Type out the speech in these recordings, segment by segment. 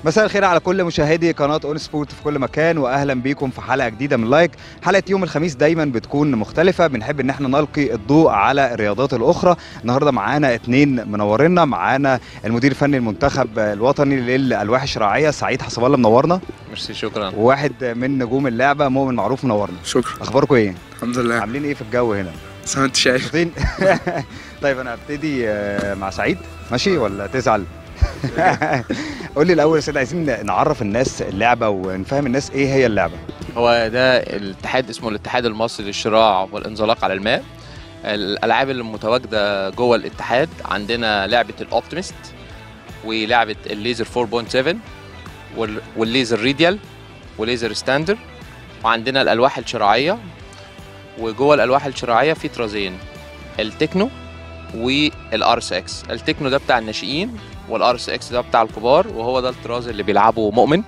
مساء الخير على كل مشاهدي قناه اون سبورت في كل مكان واهلا بيكم في حلقه جديده من لايك حلقه يوم الخميس دايما بتكون مختلفه بنحب ان احنا نلقي الضوء على الرياضات الاخرى النهارده معانا اتنين منورنا معانا المدير الفني المنتخب الوطني للالواح الشراعيه سعيد حسب الله منورنا ميرسي شكرا وواحد من نجوم اللعبه مؤمن معروف منورنا شكرا اخباركم ايه الحمد لله عاملين ايه في الجو هنا زي ما انت شايف مبسوطين طيب انا هبتدي آه، مع سعيد ماشي ولا تزعل قول لي الاول يا سيد عايزين نعرف الناس اللعبه ونفهم الناس ايه هي اللعبه هو ده الاتحاد اسمه الاتحاد المصري للشراع والانزلاق على الماء الالعاب اللي متواجده جوه الاتحاد عندنا لعبه الاوبتيمست ولعبه الليزر 4.7 وال- والليزر ريديال وليزر ستاندر وعندنا الالواح الشراعيه وجوه الالواح الشراعيه في طرازين التكنو والار اس اكس التكنو ده بتاع الناشئين والار اس اكس ده بتاع الكبار وهو ده الطراز اللي بيلعبه مؤمن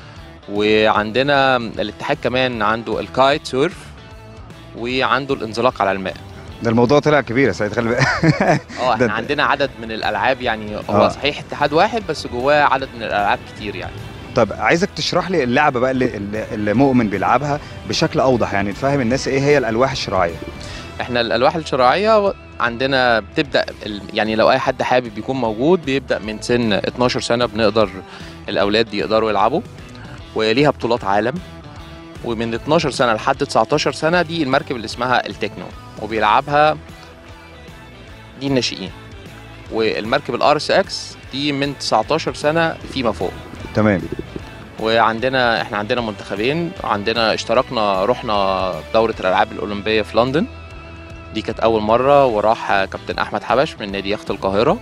وعندنا الاتحاد كمان عنده الكايت سيرف وعنده الانزلاق على الماء ده الموضوع طلع كبير يا سعيد خلي بالك اه ده- احنا عندنا عدد من الالعاب يعني هو آه. صحيح اتحاد واحد بس جواه عدد من الالعاب كتير يعني طب عايزك تشرح لي اللعبه بقى اللي, اللي- اللي مؤمن بيلعبها بشكل اوضح يعني تفهم الناس ايه هي الالواح الشراعيه احنا الالواح الشراعيه عندنا بتبدا ال- يعني لو اي حد حابب يكون موجود بيبدا من سن 12 سنه بنقدر الاولاد يقدروا يلعبوا وليها بطولات عالم ومن 12 سنه لحد 19 سنه دي المركب اللي اسمها التكنو وبيلعبها دي الناشئين والمركب الار اس اكس دي من 19 سنه فيما فوق تمام وعندنا احنا عندنا منتخبين عندنا اشتركنا رحنا دورة الألعاب الأولمبية في لندن دي كانت أول مرة وراح كابتن أحمد حبش من نادي يخت القاهرة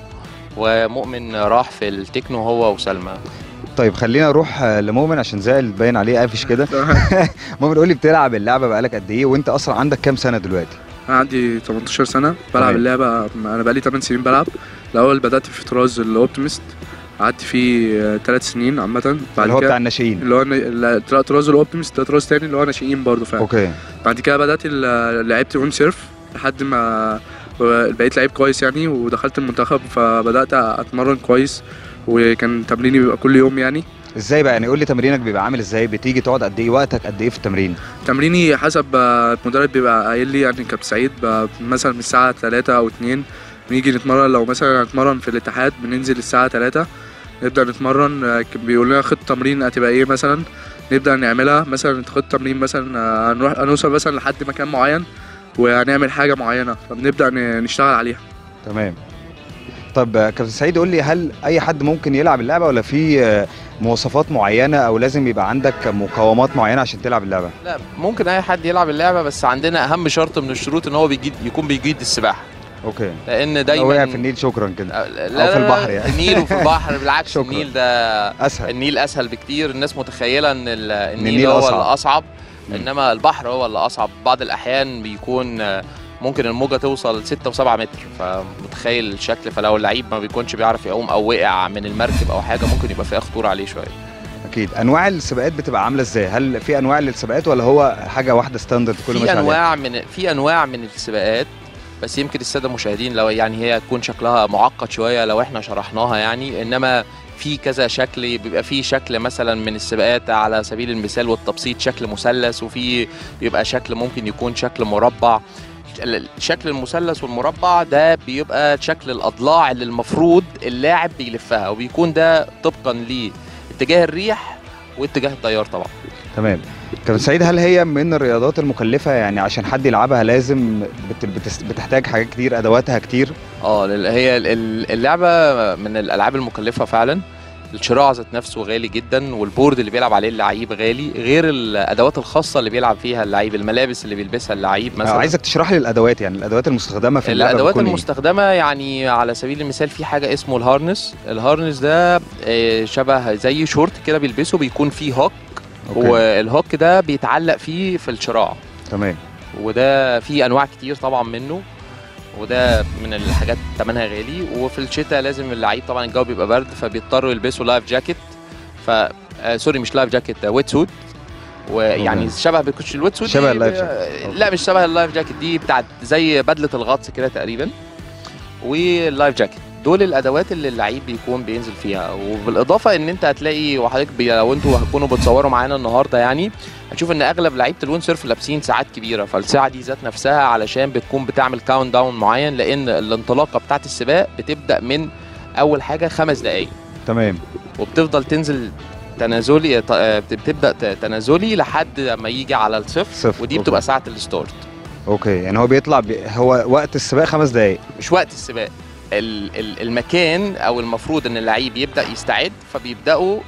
ومؤمن راح في التكنو هو وسلمى طيب خلينا نروح آه، لمؤمن عشان زائل باين عليه قافش كده مؤمن قول لي بتلعب اللعبه بقالك قد ايه وانت اصلا عندك كام سنه دلوقتي انا عندي 18 سنه بلعب تمام. اللعبه انا بقالي 8 سنين بلعب الاول بدات في طراز الاوبتيمست قعدت فيه 3 سنين عامه اللي بعد هو بتاع كده الناشئين اللي هو ن- لا، طراز الاوبتيمست ده طراز تاني اللي هو ناشئين برضه فعلا اوكي بعد كده بدات ال- لعبت اون سيرف لحد ما بقيت لعيب كويس يعني ودخلت المنتخب فبدات اتمرن كويس وكان تمريني بيبقى كل يوم يعني ازاي بقى يعني قول لي تمرينك بيبقى عامل ازاي بتيجي تقعد قد ايه وقتك قد ايه في التمرين تمريني حسب آه، المدرب بيبقى قايل لي يعني كابتن سعيد ب- مثلا من الساعة 3 أو 2 بنيجي نتمرن لو مثلا هنتمرن في الاتحاد بننزل الساعة 3 نبدأ نتمرن آه، ك- بيقول لنا خطة تمرين هتبقى ايه مثلا نبدأ نعملها مثلا خطة تمرين مثلا آه، هنروح هنوصل مثلا لحد مكان معين وهنعمل حاجة معينة فبنبدأ ن- نشتغل عليها تمام طب آه، كابتن سعيد قول لي هل اي حد ممكن يلعب اللعبه ولا في آه، مواصفات معينه او لازم يبقى عندك مقاومات معينه عشان تلعب اللعبه لا ممكن أي حد يلعب اللعبة بس عندنا أهم شرط من الشروط إن هو بيجيد يكون بيجيد السباحة اوكي لأن لو دايما وقع في النيل شكرا كده لا أو في لا، البحر يعني. النيل وفي البحر بالعكس شكراً. النيل ده اسهل النيل اسهل بكتير الناس متخيله ان ال- النيل, النيل هو أصعب. الاصعب مم. انما البحر هو اللي اصعب بعض الاحيان بيكون آه، ممكن الموجه توصل 6 و7 متر فمتخيل الشكل فلو اللعيب ما بيكونش بيعرف يعوم او وقع من المركب او حاجه ممكن يبقى فيها خطوره عليه شويه اكيد انواع السباقات بتبقى عامله ازاي هل في انواع للسباقات ولا هو حاجه واحده ستاندرد كله في ماشي عليها انواع من في انواع من السباقات بس يمكن الساده المشاهدين لو يعني هي تكون شكلها معقد شويه لو احنا شرحناها يعني انما في كذا شكل بيبقى في شكل مثلا من السباقات على سبيل المثال والتبسيط شكل مثلث وفي بيبقى شكل ممكن يكون شكل مربع ال- شكل المثلث والمربع ده بيبقى شكل الاضلاع اللي المفروض اللاعب بيلفها وبيكون ده طبقا لاتجاه الريح واتجاه التيار طبعا تمام كابتن سعيد هل هي من الرياضات المكلفه يعني عشان حد يلعبها لازم بت- بتس- بتحتاج حاجات كتير ادواتها كتير اه لل- هي ال- ال- اللعبه من الالعاب المكلفه فعلا الشراع ذات نفسه غالي جدا والبورد اللي بيلعب عليه اللعيب غالي غير الادوات الخاصه اللي بيلعب فيها اللعيب الملابس اللي بيلبسها اللعيب مثلا مثلا عايزك تشرح لي الادوات يعني الادوات المستخدمه في اللعبه الادوات بتكون إيه؟ المستخدمه يعني على سبيل المثال في حاجه اسمه الهارنس الهارنس ده آه، شبه زي شورت كده بيلبسه بيكون فيه هوك أوكي. والهوك ده بيتعلق فيه في الشراع تمام وده في انواع كتير طبعا منه وده من الحاجات ثمنها غالي وفي الشتاء لازم اللعيب طبعا الجو بيبقى برد فبيضطروا يلبسوا لايف جاكيت ف آه سوري مش لايف جاكيت ويت سوت ويعني أوكي. شبه بيكونش الويت سوت شبه دي اللايف ب- جاكيت. لا مش شبه اللايف جاكيت دي بتاعت زي بدله الغطس كده تقريبا واللايف جاكيت دول الادوات اللي اللعيب بيكون بينزل فيها وبالاضافه ان انت هتلاقي وحضرتك بي- لو انتوا هتكونوا بتصوروا معانا النهارده يعني هتشوف ان اغلب لعيبه الويند سيرف لابسين ساعات كبيره فالساعه دي ذات نفسها علشان بتكون بتعمل كاونت داون معين لان الانطلاقه بتاعت السباق بتبدا من اول حاجه خمس دقائق تمام وبتفضل تنزل تنازلي ت- آه، بتبدا ت- تنازلي لحد ما يجي على الصفر صفر ودي أوكي. بتبقى ساعه الستارت اوكي يعني هو بيطلع بي... هو وقت السباق خمس دقايق مش وقت السباق ال- ال- المكان او المفروض ان اللعيب يبدا يستعد فبيبداوا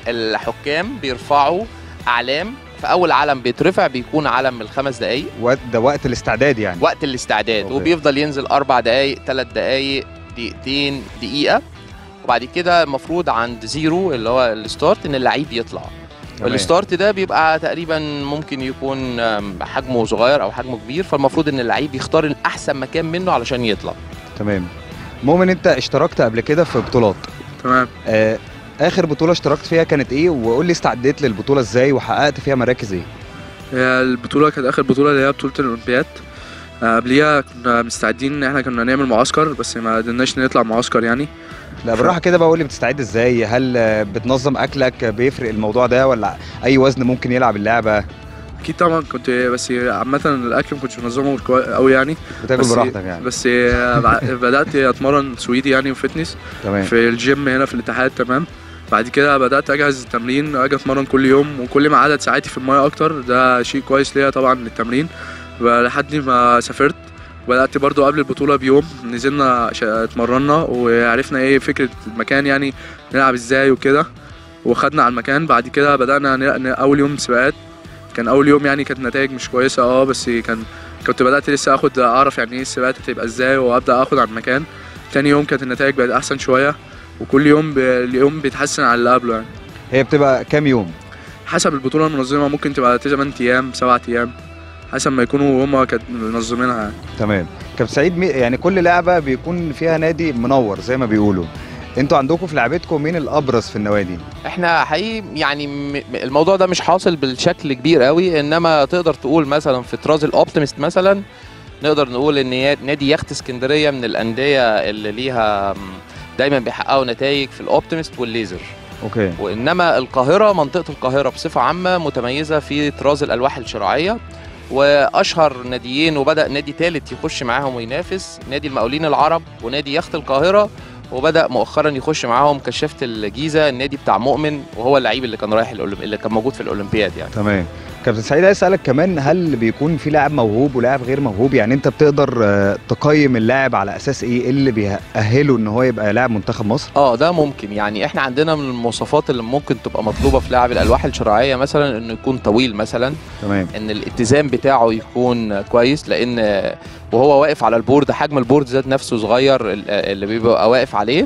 الحكام بيرفعوا اعلام فاول علم بيترفع بيكون علم من الخمس دقائق وقت ده وقت الاستعداد يعني وقت الاستعداد أوكي. وبيفضل ينزل اربع دقائق ثلاث دقائق دقيقتين دقيقه وبعد كده المفروض عند زيرو اللي هو الستارت ان اللعيب يطلع تمام. والستارت ده بيبقى تقريبا ممكن يكون آم، حجمه صغير او حجمه كبير فالمفروض ان اللعيب يختار الاحسن مكان منه علشان يطلع تمام مؤمن انت اشتركت قبل كده في بطولات تمام آه اخر بطوله اشتركت فيها كانت ايه وقول لي استعديت للبطوله ازاي وحققت فيها مراكز ايه هي البطولة كانت آخر بطولة اللي هي بطولة الأولمبياد آه، قبليها كنا مستعدين إن إحنا كنا نعمل معسكر بس ما قدرناش نطلع معسكر يعني لا بالراحه كده بقى قول لي بتستعد ازاي هل آه، بتنظم اكلك بيفرق الموضوع ده ولا اي وزن ممكن يلعب اللعبه أكيد طبعا كنت بس عامة الأكل ما كنتش منظمه كوي- أوي يعني بتاكل بس براحتك يعني بس آه، بع- بدأت أتمرن سويدي يعني وفتنس تمام في الجيم هنا في الاتحاد تمام بعد كده بدأت أجهز التمرين أجي أتمرن كل يوم وكل ما عدد ساعاتي في المايه أكتر ده شيء كويس ليا طبعا للتمرين لحد ما سافرت بدأت برضو قبل البطولة بيوم نزلنا ش- اتمرنا وعرفنا ايه فكرة المكان يعني نلعب ازاي وكده وخدنا على المكان بعد كده بدأنا ن- ن- أول يوم سباقات كان أول يوم يعني كانت نتائج مش كويسة اه بس كان كنت بدأت لسه اخد اعرف يعني ايه السباقات هتبقى ازاي وابدأ اخد على المكان تاني يوم كانت النتائج بقت احسن شوية وكل يوم ب... اليوم بيتحسن على اللي قبله يعني هي بتبقى كام يوم حسب البطولة المنظمة ممكن تبقى 8 أيام 7 أيام حسب ما يكونوا هما كانت منظمينها يعني. تمام كابتن سعيد مي- يعني كل لعبه بيكون فيها نادي منور زي ما بيقولوا انتوا عندكم في لعبتكم مين الابرز في النوادي احنا حقيقي يعني م- م- الموضوع ده مش حاصل بالشكل كبير قوي انما تقدر تقول مثلا في طراز الاوبتيمست مثلا نقدر نقول ان يا- نادي يخت اسكندريه من الانديه اللي ليها م، دايما بيحققوا نتائج في الاوبتيمست والليزر اوكي وانما القاهره منطقه القاهره بصفه عامه متميزه في طراز الالواح الشراعيه واشهر ناديين وبدا نادي ثالث يخش معاهم وينافس نادي المقاولين العرب ونادي يخت القاهره وبدا مؤخرا يخش معاهم كشافه الجيزه النادي بتاع مؤمن وهو اللعيب اللي كان رايح الأولم... اللي كان موجود في الاولمبياد يعني تمام كابتن سعيد عايز اسالك كمان هل بيكون في لاعب موهوب ولاعب غير موهوب يعني انت بتقدر آه، تقيم اللاعب على اساس ايه إيه اللي بيأهله ان هو يبقى لاعب منتخب مصر اه ده ممكن يعني احنا عندنا من المواصفات اللي ممكن تبقى مطلوبه في لاعب الالواح الشراعيه مثلا انه يكون طويل مثلا تمام ان الاتزان بتاعه يكون كويس لان وهو واقف على البورد حجم البورد ذات نفسه صغير ال- اللي بيبقى واقف عليه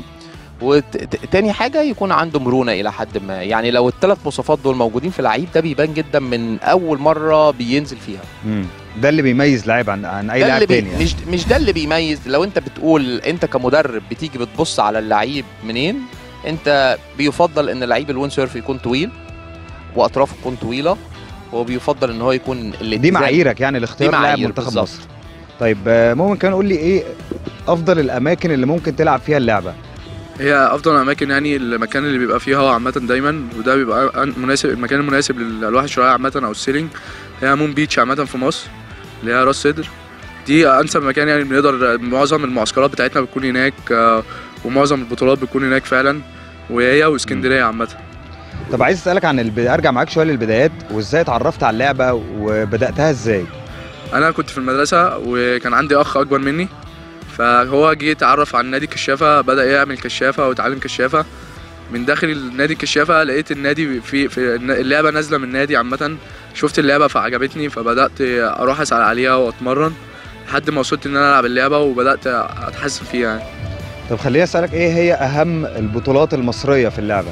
وتاني حاجه يكون عنده مرونه الى حد ما يعني لو الثلاث مواصفات دول موجودين في لعيب ده بيبان جدا من اول مره بينزل فيها مم. ده اللي بيميز لاعب عن عن اي ده لاعب اللي بي تاني يعني. مش مش ده اللي بيميز لو انت بتقول انت كمدرب بتيجي بتبص على اللعيب منين انت بيفضل ان اللعيب الوين سيرف يكون طويل واطرافه تكون طويله وبيفضل ان هو يكون دي الاتزان- معاييرك يعني لاختيار دي لاعب معايير منتخب بالظبط. مصر طيب آه، ممكن كمان قول لي ايه افضل الاماكن اللي ممكن تلعب فيها اللعبه هي افضل الاماكن يعني المكان اللي بيبقى فيه هوا عامه دايما وده بيبقى أن- مناسب المكان المناسب للالواح الشراعيه عامه او السيلينج هي مون بيتش عامه في مصر اللي هي راس سدر دي انسب مكان يعني بنقدر معظم المعسكرات بتاعتنا بتكون هناك آه، ومعظم البطولات بتكون هناك فعلا وهي واسكندريه عامه طب عايز اسالك عن الب... ارجع معاك شويه للبدايات وازاي اتعرفت على اللعبه وبداتها ازاي انا كنت في المدرسه وكان عندي اخ اكبر مني فهو جه اتعرف على نادي الكشافه بدا يعمل كشافه ويتعلم كشافه من داخل النادي الكشافه لقيت النادي في في اللعبه نازله من نادي عامه شفت اللعبه فعجبتني فبدات اروح اسال عليها واتمرن لحد ما وصلت ان انا العب اللعبه وبدات اتحسن فيها يعني طب خليني اسالك ايه هي اهم البطولات المصريه في اللعبه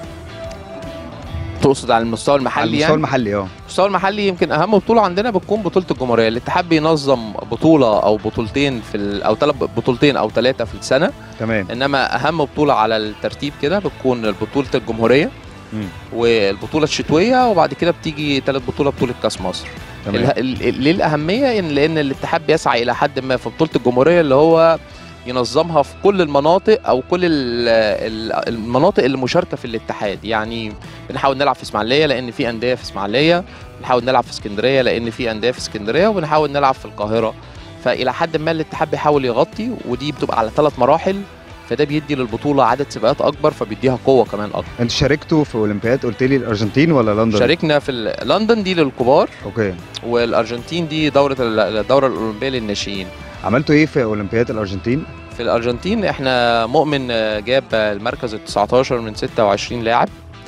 تقصد على المستوى على المحلي المستوى يعني المحلي اه المستوى المحلي يمكن اهم بطوله عندنا بتكون بطوله الجمهوريه الاتحاد بينظم بطوله او بطولتين في ال... او ثلاث بطولتين او ثلاثه في السنه تمام انما اهم بطوله على الترتيب كده بتكون بطوله الجمهوريه مم. والبطوله الشتويه وبعد كده بتيجي ثالث بطوله بطوله كاس مصر تمام ال- ال- ليه الاهميه ان لان الاتحاد بيسعى الى حد ما في بطوله الجمهوريه اللي هو ينظمها في كل المناطق او كل ال- ال- المناطق اللي مشاركه في الاتحاد يعني بنحاول نلعب في اسماعيليه لان في انديه في اسماعيليه بنحاول نلعب في اسكندريه لان في انديه في اسكندريه وبنحاول نلعب في القاهره فالى حد ما الاتحاد بيحاول يغطي ودي بتبقى على ثلاث مراحل فده بيدي للبطوله عدد سباقات اكبر فبيديها قوه كمان اكبر انتوا شاركتوا في اولمبياد قلت لي الارجنتين ولا لندن شاركنا في ال- لندن دي للكبار اوكي والارجنتين دي دوره ال- الدوره الاولمبيه للناشئين عملتوا ايه في اولمبياد الارجنتين في الارجنتين احنا مؤمن آه، جاب المركز ال 19 من 26 لاعب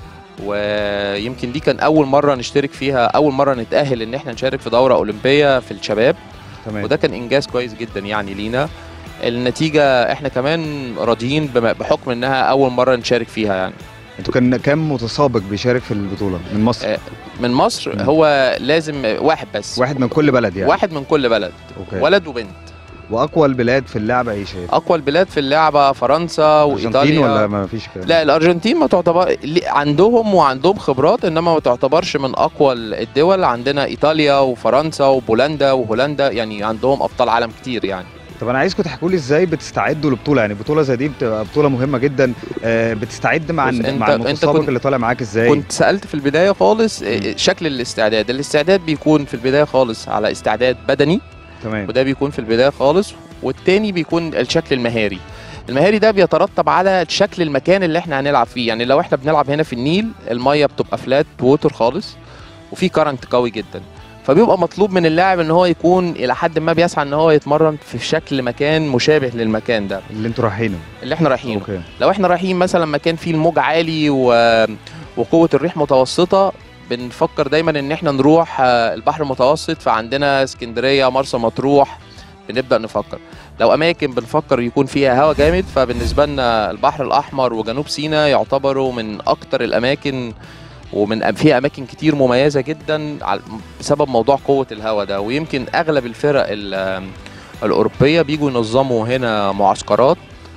ويمكن دي كان اول مره نشترك فيها اول مره نتاهل ان احنا نشارك في دوره اولمبيه في الشباب تمام وده كان انجاز كويس جدا يعني لينا النتيجه احنا كمان راضيين بم- بحكم انها اول مره نشارك فيها يعني انتوا كان كام متسابق بيشارك في البطوله من مصر آه، من مصر مم. هو لازم واحد بس واحد من كل بلد يعني واحد من كل بلد اوكي ولد وبنت واقوى البلاد في اللعبه ايه شايف اقوى البلاد في اللعبه فرنسا الارجنتين وايطاليا ولا ما فيش كده لا الارجنتين ما تعتبر لي- عندهم وعندهم خبرات انما ما تعتبرش من اقوى الدول عندنا ايطاليا وفرنسا وبولندا وهولندا يعني عندهم ابطال عالم كتير يعني طب انا عايزكم تحكوا لي ازاي بتستعدوا للبطوله يعني بطوله زي دي بتبقى بطوله مهمه جدا آه، بتستعد مع بص، الن- انت- مع انت المتسابق كنت- اللي طالع معاك ازاي كنت سالت في البدايه خالص إيه، مم. شكل الاستعداد الاستعداد بيكون في البدايه خالص على استعداد بدني تمام وده بيكون في البدايه خالص والتاني بيكون الشكل المهاري المهاري ده بيترتب على شكل المكان اللي احنا هنلعب فيه يعني لو احنا بنلعب هنا في النيل الميه بتبقى فلات ووتر خالص وفي كارنت قوي جدا فبيبقى مطلوب من اللاعب ان هو يكون الى حد ما بيسعى ان هو يتمرن في شكل مكان مشابه للمكان ده اللي انتوا رايحينه اللي احنا رايحينه اوكي لو احنا رايحين مثلا مكان فيه الموج عالي و... وقوه الريح متوسطه بنفكر دايما ان احنا نروح آه، البحر المتوسط فعندنا اسكندريه مرسى مطروح بنبدا نفكر لو اماكن بنفكر يكون فيها هواء جامد فبالنسبه لنا البحر الاحمر وجنوب سيناء يعتبروا من اكتر الاماكن ومن فيها اماكن كتير مميزه جدا على- بسبب موضوع قوه الهواء ده ويمكن اغلب الفرق ال- الاوروبيه بيجوا ينظموا هنا معسكرات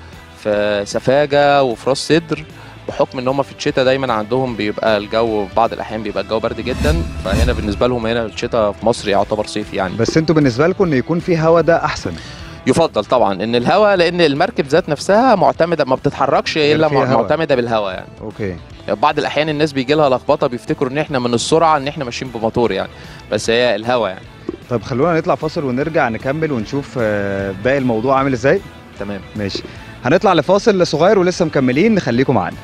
في سفاجه وفي راس سدر بحكم ان هم في الشتاء دايما عندهم بيبقى الجو في بعض الاحيان بيبقى الجو برد جدا فهنا بالنسبه لهم هنا الشتاء في مصر يعتبر صيف يعني بس انتوا بالنسبه لكم ان يكون في هوا ده احسن يفضل طبعا ان الهواء لان المركب ذات نفسها معتمده ما بتتحركش الا فيها مع- هوا. معتمده بالهواء يعني اوكي بعض الاحيان الناس بيجي لها لخبطه بيفتكروا ان احنا من السرعه ان احنا ماشيين بموتور يعني بس هي الهواء يعني طب خلونا نطلع فاصل ونرجع نكمل ونشوف آه، باقي الموضوع عامل ازاي تمام ماشي هنطلع لفاصل صغير ولسه مكملين نخليكم معانا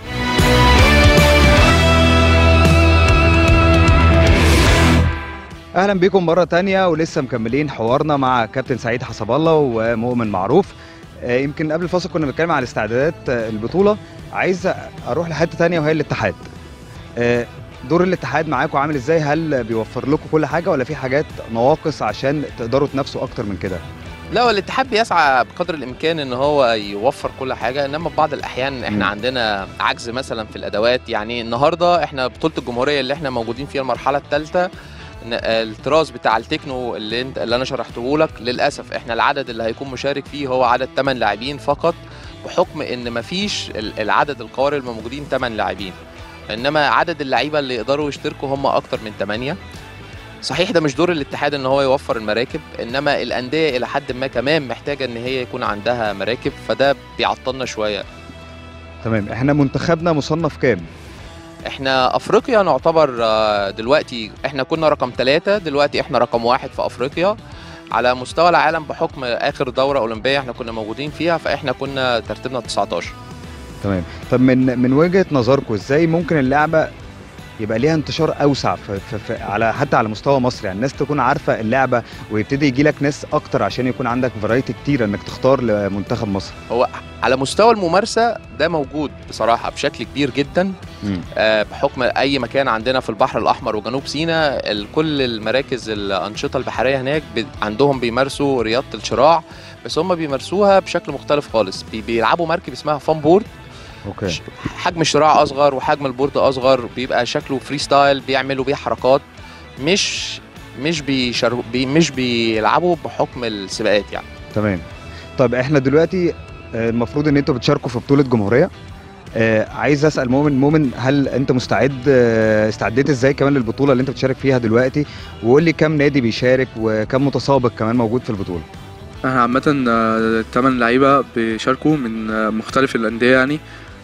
اهلا بيكم مره تانية ولسه مكملين حوارنا مع كابتن سعيد حسب الله ومؤمن معروف آه، يمكن قبل الفاصل كنا بنتكلم عن استعدادات آه، البطوله عايز اروح لحته تانية وهي الاتحاد آه، دور الاتحاد معاكم عامل ازاي هل بيوفر لكم كل حاجه ولا في حاجات نواقص عشان تقدروا تنافسوا اكتر من كده لا هو الاتحاد بيسعى بقدر الامكان ان هو يوفر كل حاجه انما في بعض الاحيان احنا مم. عندنا عجز مثلا في الادوات يعني النهارده احنا بطوله الجمهوريه اللي احنا موجودين فيها المرحله الثالثه التراث بتاع التكنو اللي انت اللي انا شرحته لك للاسف احنا العدد اللي هيكون مشارك فيه هو عدد 8 لاعبين فقط بحكم ان مفيش ال- العدد القوارئ الموجودين 8 لاعبين انما عدد اللعيبه اللي يقدروا يشتركوا هم اكتر من 8 صحيح ده مش دور الاتحاد ان هو يوفر المراكب انما الانديه الى حد ما كمان محتاجه ان هي يكون عندها مراكب فده بيعطلنا شويه تمام احنا منتخبنا مصنف كام احنا افريقيا نعتبر آه، دلوقتي احنا كنا رقم ثلاثة دلوقتي احنا رقم واحد في افريقيا على مستوى العالم بحكم اخر دوره اولمبيه احنا كنا موجودين فيها فاحنا كنا ترتيبنا 19 تمام طب من من وجهه نظركم ازاي ممكن اللعبه يبقى ليها انتشار اوسع في في في على حتى على مستوى مصر يعني الناس تكون عارفه اللعبه ويبتدي يجي لك ناس اكتر عشان يكون عندك فرايتي كتير انك تختار لمنتخب مصر هو على مستوى الممارسه ده موجود بصراحه بشكل كبير جدا آه، بحكم اي مكان عندنا في البحر الاحمر وجنوب سيناء ال- كل المراكز الانشطه البحريه هناك بي- عندهم بيمارسوا رياضه الشراع بس هم بيمارسوها بشكل مختلف خالص بي- بيلعبوا مركب اسمها فان بورد اوكي ش- حجم الشراع اصغر وحجم البورد اصغر بيبقى شكله فري ستايل بيعملوا بيه حركات مش مش بيشر... بي مش بيلعبوا بحكم السباقات يعني تمام طب احنا دلوقتي آه، المفروض ان انتوا بتشاركوا في بطوله جمهوريه آه عايز اسال مؤمن مؤمن هل انت مستعد آه استعديت ازاي كمان للبطوله اللي انت بتشارك فيها دلوقتي وقول لي كم نادي بيشارك وكم متسابق كمان موجود في البطوله احنا عامة آه، تمن لعيبة بيشاركوا من آه، مختلف الأندية يعني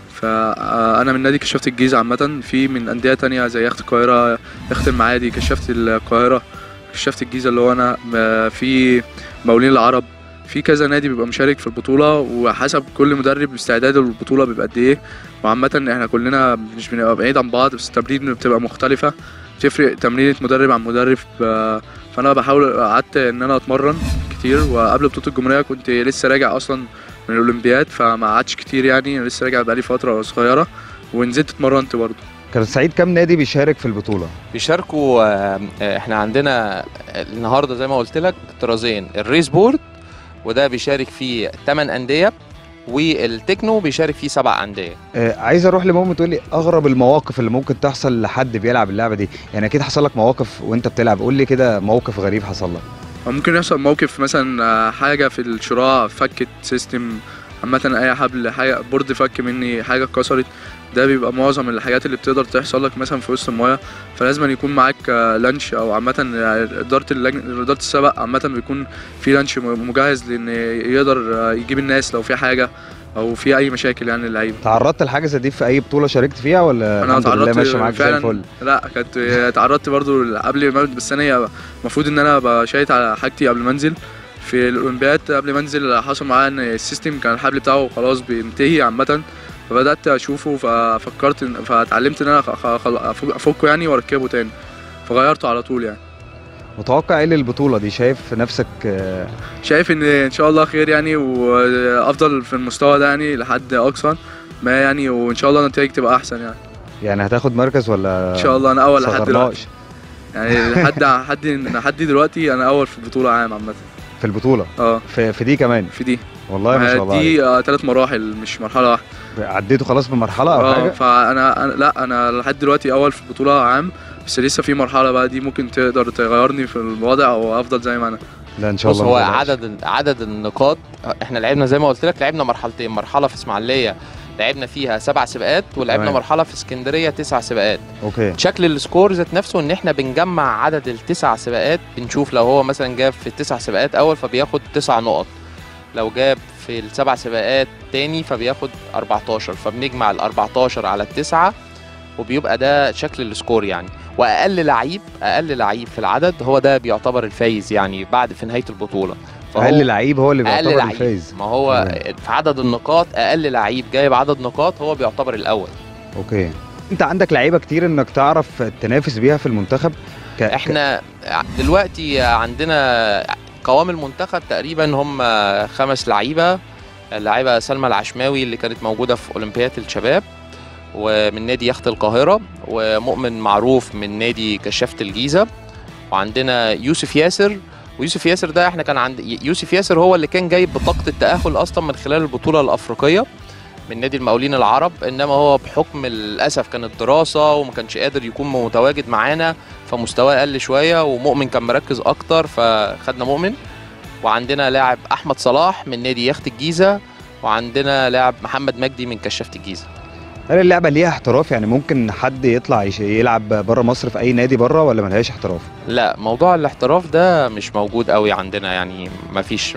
فأنا من نادي كشافة الجيزة عامة في من أندية تانية زي يخت القاهرة يخت المعادي كشافة القاهرة كشافة الجيزة اللي هو أنا آه، في مقاولين العرب في كذا نادي بيبقى مشارك في البطولة وحسب كل مدرب استعداده للبطولة بيبقى قد إيه وعامة احنا كلنا مش بنبقى بعيد عن بعض بس التمرين بتبقى مختلفة بتفرق تمرينة مدرب عن مدرب آه، فأنا بحاول قعدت إن أنا أتمرن كتير وقبل بطولة الجمهورية كنت لسه راجع أصلا من الأولمبياد فما قعدتش كتير يعني أنا لسه راجع بقالي فترة صغيرة ونزلت اتمرنت برضه كابتن سعيد كام نادي بيشارك في البطوله بيشاركوا آه، آه، احنا عندنا النهارده زي ما قلت لك طرازين الريس بورد وده بيشارك فيه 8 انديه والتكنو بيشارك فيه سبع انديه آه عايز اروح لمؤمن تقول لي اغرب المواقف اللي ممكن تحصل لحد بيلعب اللعبه دي يعني اكيد حصل لك مواقف وانت بتلعب قول لي كده موقف غريب حصل لك ممكن يحصل موقف مثلا آه، حاجة في الشراع فكت سيستم عامة أي حبل حاجة بورد فك مني حاجة اتكسرت ده بيبقى معظم الحاجات اللي بتقدر تحصل لك مثلا في وسط المايه فلازم أن يكون معاك آه، لانش او عامة يعني إدارة اللجنة إدارة السبق عامة بيكون في لانش م- مجهز لأن يقدر آه، يجيب الناس لو في حاجة أو في أي مشاكل يعني اللعيبة تعرضت لحاجه زي دي في اي بطوله شاركت فيها ولا انا الحمد لله اتعرضت ماشيه معاك زي فعلا الفل لا كنت اتعرضت برضو قبل ما بس انا المفروض ان انا ابقى شايط على حاجتي قبل ما انزل في الاولمبياد قبل ما انزل حصل معايا ان السيستم كان الحبل بتاعه خلاص بينتهي عامه فبدات اشوفه ففكرت إن- فاتعلمت ان انا خ- خ- خل- أفك- افكه يعني واركبه تاني فغيرته على طول يعني متوقع ايه للبطوله دي شايف نفسك آه، شايف ان ان شاء الله خير يعني وافضل في المستوى ده يعني لحد اقصى ما يعني وان شاء الله النتائج تبقى احسن يعني يعني هتاخد مركز ولا ان شاء الله انا اول لحد دلوقتي صغرناش يعني لحد لحد لحد دلوقتي انا اول في البطوله عام عامه في البطوله اه في, في دي كمان في دي والله ما شاء الله عليك. دي آه ثلاث مراحل مش مرحله واحده عديته خلاص بمرحله او اه حاجه فانا أنا لا انا لحد دلوقتي اول في البطوله عام بس لسه في مرحله بقى دي ممكن تقدر تغيرني في الوضع او افضل زي ما انا لا ان شاء بص الله هو ما تقلقش. عدد عدد النقاط احنا لعبنا زي ما قلت لك لعبنا مرحلتين مرحله في اسماعيليه لعبنا فيها سبع سباقات ولعبنا تمام. مرحله في اسكندريه تسع سباقات اوكي شكل السكور ذات نفسه ان احنا بنجمع عدد التسع سباقات بنشوف لو هو مثلا جاب في التسع سباقات اول فبياخد تسع نقط لو جاب في السبع سباقات تاني فبياخد 14 فبنجمع ال 14 على التسعه وبيبقى ده شكل السكور يعني واقل لعيب اقل لعيب في العدد هو ده بيعتبر الفايز يعني بعد في نهايه البطوله اقل لعيب هو اللي اقل بيعتبر لعيب الفايز ما هو تمام. في عدد النقاط اقل لعيب جايب عدد نقاط هو بيعتبر الاول اوكي انت عندك لعيبه كتير انك تعرف تنافس بيها في المنتخب ك... احنا دلوقتي عندنا قوام المنتخب تقريبا هم خمس لعيبه اللعيبه سلمى العشماوي اللي كانت موجوده في اولمبياد الشباب ومن نادي يخت القاهره ومؤمن معروف من نادي كشافه الجيزه وعندنا يوسف ياسر ويوسف ياسر ده احنا كان عند يوسف ياسر هو اللي كان جايب بطاقه التاهل اصلا من خلال البطوله الافريقيه من نادي المقاولين العرب انما هو بحكم للاسف كانت دراسه وما كانش قادر يكون متواجد معانا فمستواه قل شويه ومؤمن كان مركز اكتر فخدنا مؤمن وعندنا لاعب احمد صلاح من نادي يخت الجيزه وعندنا لاعب محمد مجدي من كشافه الجيزه هل اللعبه ليها احتراف يعني ممكن حد يطلع يش- يلعب بره مصر في اي نادي بره ولا ملهاش احتراف لا موضوع الاحتراف ده مش موجود قوي عندنا يعني ما فيش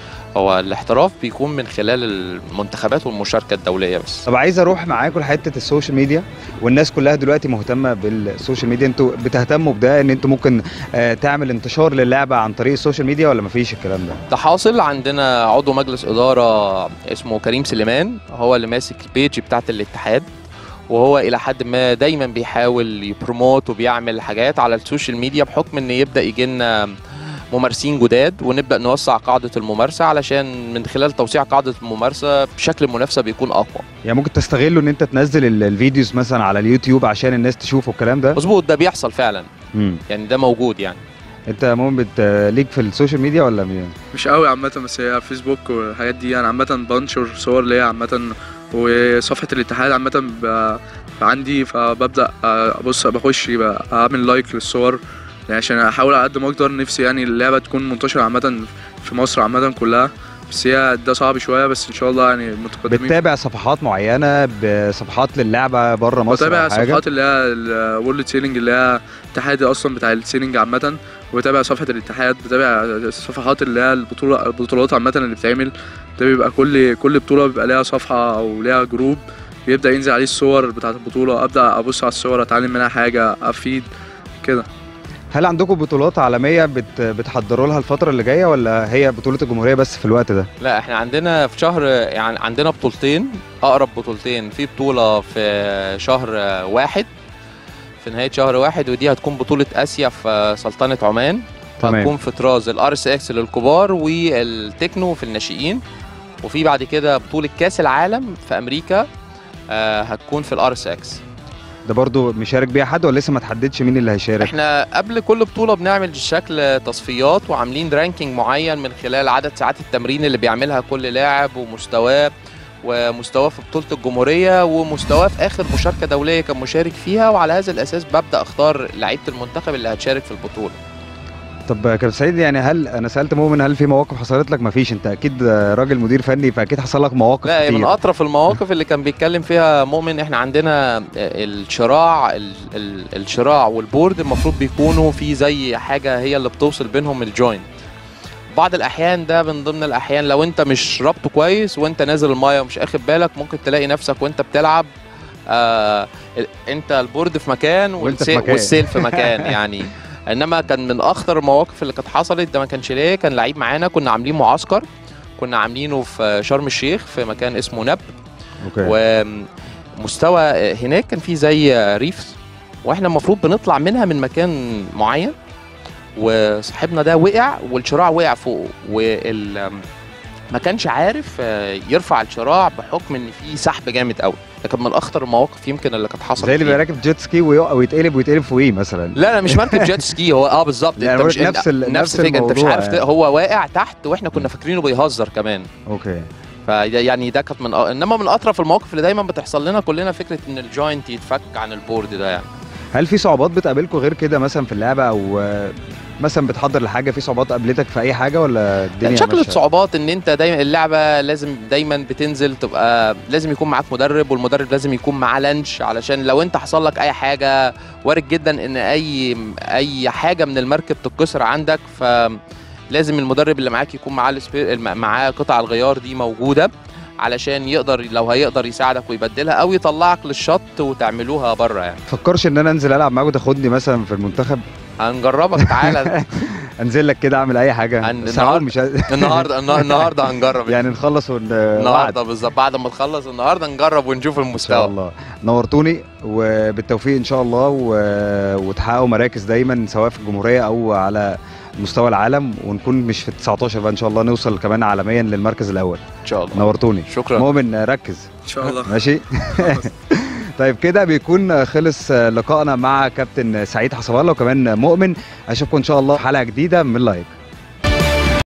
هو الاحتراف بيكون من خلال المنتخبات والمشاركه الدوليه بس طب عايز اروح معاكم لحته السوشيال ميديا والناس كلها دلوقتي مهتمه بالسوشيال ميديا انتوا بتهتموا بده ان انتوا ممكن آه، تعمل انتشار للعبه عن طريق السوشيال ميديا ولا مفيش الكلام ده ده حاصل عندنا عضو مجلس إدارة اسمه كريم سليمان هو اللي ماسك البيج بتاعة الاتحاد وهو إلى حد ما دايما بيحاول يبروموت وبيعمل حاجات على السوشيال ميديا بحكم إن يبدأ يجي لنا ممارسين جداد ونبدأ نوسع قاعدة الممارسة علشان من خلال توسيع قاعدة الممارسة بشكل المنافسة بيكون أقوى يعني ممكن تستغلوا ان انت تنزل ال- الفيديوز مثلا على اليوتيوب عشان الناس تشوف الكلام ده مظبوط ده بيحصل فعلا امم يعني ده موجود يعني انت مؤمن بت... ليك في السوشيال ميديا ولا مين؟ مش قوي عامة بس هي فيسبوك والحاجات دي انا عامة بنشر صور ليا عامة وصفحة الاتحاد عامة ب- عندي فببدأ ابص بخش بقى اعمل لايك للصور يعني عشان احاول على قد ما اقدر نفسي يعني اللعبة تكون منتشرة عامة في مصر عامة كلها بس هي ده صعب شوية بس ان شاء الله يعني متقدمين بتتابع صفحات معينه بصفحات للعبه بره مصر بتابع أو حاجه صفحات اللي هي الورلد سيلينج اللي هي الاتحاد اصلا بتاع السيلينج عامة وبتابع صفحه الاتحاد بتابع الصفحات اللي هي البطوله البطولات عامه اللي بتتعمل ده بيبقى كل كل بطوله بيبقى ليها صفحه او ليها جروب بيبدا ينزل عليه الصور بتاعه البطوله ابدا ابص على الصور اتعلم منها حاجه افيد كده هل عندكم بطولات عالميه بت... بتحضروا لها الفتره اللي جايه ولا هي بطوله الجمهوريه بس في الوقت ده لا احنا عندنا في شهر يعني عندنا بطولتين اقرب بطولتين في بطوله في شهر واحد في نهايه شهر واحد ودي هتكون بطوله اسيا في سلطنه عمان تمام. هتكون في طراز الار اس اكس للكبار والتكنو في الناشئين وفي بعد كده بطوله كاس العالم في امريكا آه، هتكون في الار اس اكس ده برضو مشارك بيها حد ولا لسه ما تحددش مين اللي هيشارك احنا قبل كل بطوله بنعمل شكل تصفيات وعاملين رانكينج معين من خلال عدد ساعات التمرين اللي بيعملها كل لاعب ومستواه ومستواه في بطوله الجمهوريه ومستواه في اخر مشاركه دوليه كان مشارك فيها وعلى هذا الاساس ببدا اختار لعيبه المنتخب اللي هتشارك في البطوله طب كابتن سعيد يعني هل انا سالت مؤمن هل في مواقف حصلت لك مفيش انت اكيد راجل مدير فني فاكيد حصل لك مواقف لا كتير من اطرف المواقف اللي كان بيتكلم فيها مؤمن احنا عندنا الشراع ال- ال- الشراع والبورد المفروض بيكونوا في زي حاجه هي اللي بتوصل بينهم الجوينت بعض الاحيان ده من ضمن الاحيان لو انت مش رابطه كويس وانت نازل المايه ومش اخد بالك ممكن تلاقي نفسك وانت بتلعب آه ال- انت البورد في مكان وانت في والسي- مكان. والسيل في مكان يعني انما كان من اخطر المواقف اللي كانت حصلت ده ما كانش ليه كان لعيب معانا كنا عاملين معسكر كنا عاملينه في شرم الشيخ في مكان اسمه نب اوكي ومستوى هناك كان في زي ريفز واحنا المفروض بنطلع منها من مكان معين وصاحبنا ده وقع والشراع وقع فوقه وال ما كانش عارف آه، يرفع الشراع بحكم ان في سحب جامد قوي ده كان من اخطر المواقف يمكن اللي كانت حصلت زي اللي فيه. بيبقى راكب جيت سكي ويقع ويتقلب ويتقلب فوقيه مثلا لا لا مش مركب جيت سكي هو اه بالظبط يعني انت مش بقولك نفس ال- نفس نفس الفكره انت مش الموضوع عارف ت- يعني. هو واقع تحت واحنا كنا فاكرينه بيهزر كمان اوكي فيعني ده كانت من انما من اطرف المواقف اللي دايما بتحصل لنا كلنا فكره ان الجوينت يتفك عن البورد ده يعني هل في صعوبات بتقابلكم غير كده مثلا في اللعبه او آه، مثلا بتحضر لحاجه في صعوبات قابلتك في اي حاجه ولا الدنيا شكل ماشية؟ الصعوبات ان انت دايما اللعبه لازم دايما بتنزل تبقى لازم يكون معاك مدرب والمدرب لازم يكون معاه لانش علشان لو انت حصل لك اي حاجه وارد جدا ان اي اي حاجه من المركب تتكسر عندك فلازم المدرب اللي معاك يكون معاه السبير الم- معاه قطع الغيار دي موجوده علشان يقدر لو هيقدر يساعدك ويبدلها او يطلعك للشط وتعملوها بره يعني فكرش ان انا انزل العب معاك وتاخدني مثلا في المنتخب هنجربك تعالى انزل لك كده اعمل اي حاجه هن- بس هقول النهاردة- مش النهارده النهارده هنجرب يعني نخلص ون... النهارده بالظبط بعد ما تخلص النهارده نجرب ونشوف ان شاء المستوى الله نورتوني وبالتوفيق ان شاء الله و... وتحققوا مراكز دايما سواء في الجمهوريه او على مستوى العالم ونكون مش في ال 19 بقى ان شاء الله نوصل كمان عالميا للمركز الاول ان شاء الله نورتوني شكرا مؤمن ركز ان شاء الله ماشي طيب كده بيكون خلص لقائنا مع كابتن سعيد حسب الله وكمان مؤمن اشوفكم ان شاء الله في حلقه جديده من لايك